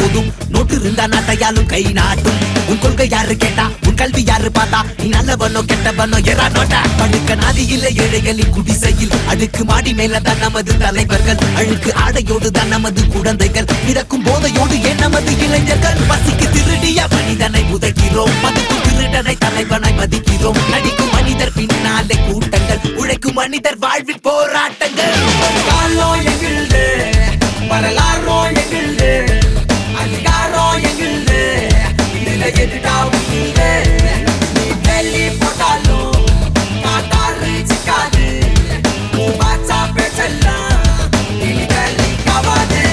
போதும் நோட்டு இருந்தா நாட்டையாலும் கை நாட்டும் உன் கொள்கை யாரு கேட்டா உன் கல்வி யாரு பார்த்தா நீ நல்லவனோ கெட்டவனோ எறா நோட்டா படுக்க நாதி இல்ல ஏழைகளின் குடிசையில் அடுக்கு மாடி மேலதான் நமது தலைவர்கள் அழுக்கு ஆடையோடு தான் நமது குழந்தைகள் மிதக்கும் போதையோடு ஏன் நமது இளைஞர்கள் பசிக்கு திருடிய மனிதனை உதைக்கிறோம் மதுக்கு திருடனை தலைவனை மதிக்கிறோம் நடிக்கும் மனிதர் பின்னாலே கூட்டங்கள் உழைக்கும் மனிதர் வாழ்வில் போராட்டங்கள் காலம் எங்கில்து வரலாறோ எங்கில்து அதிகாரோ எங்கில்து இதுல எதுடா உங்கில்து நீ வெள்ளி போட்டாலும் காட்டாறு சிக்காது உன் பாச்சா பேச்செல்லாம் இனி வெள்ளி கவாது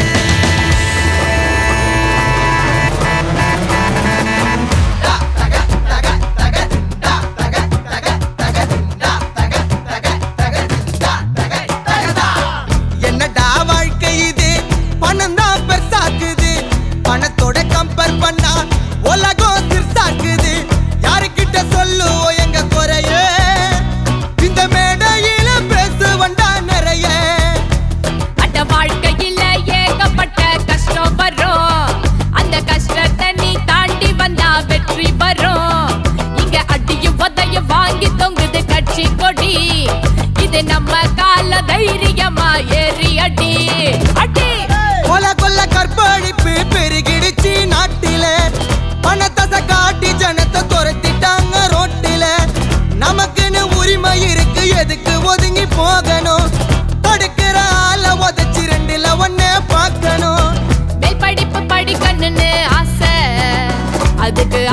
என்னடா வாழ்க்கை இது பணம் தான் பெருசாக்குது பணத்தோட கம்பேர் பண்ணா உலகம் சிறுசாக்குது யாருக்கிட்ட சொல்லுவோம் எங்க குறைய இந்த மேடையில பேசுவண்டா நிறைய அட வாழ்க்கையில ஏகப்பட்ட கஷ்டம் வரும் அந்த கஷ்டத்தை நீ தாண்டி வந்தா வெற்றி வரும் இங்க அடியும் உதையும் வாங்கி தொங்குது கட்சி கொடி இது நம்ம கால தைரியமா ஏறி அடி அடி கொல கொல்ல கற்பழிப்பு பெருகிடுச்சு நாட்டில பணத்தை காட்டி ஜனத்தை துரத்திட்டாங்க ரோட்டில நமக்குன்னு உரிமை இருக்கு எதுக்கு ஒதுங்கி போகணும் தடுக்கிற ஆள உதச்சி ரெண்டுல ஒன்னே பார்க்கணும் மேல் படிப்பு படிக்கணும்னு ஆசை அதுக்கு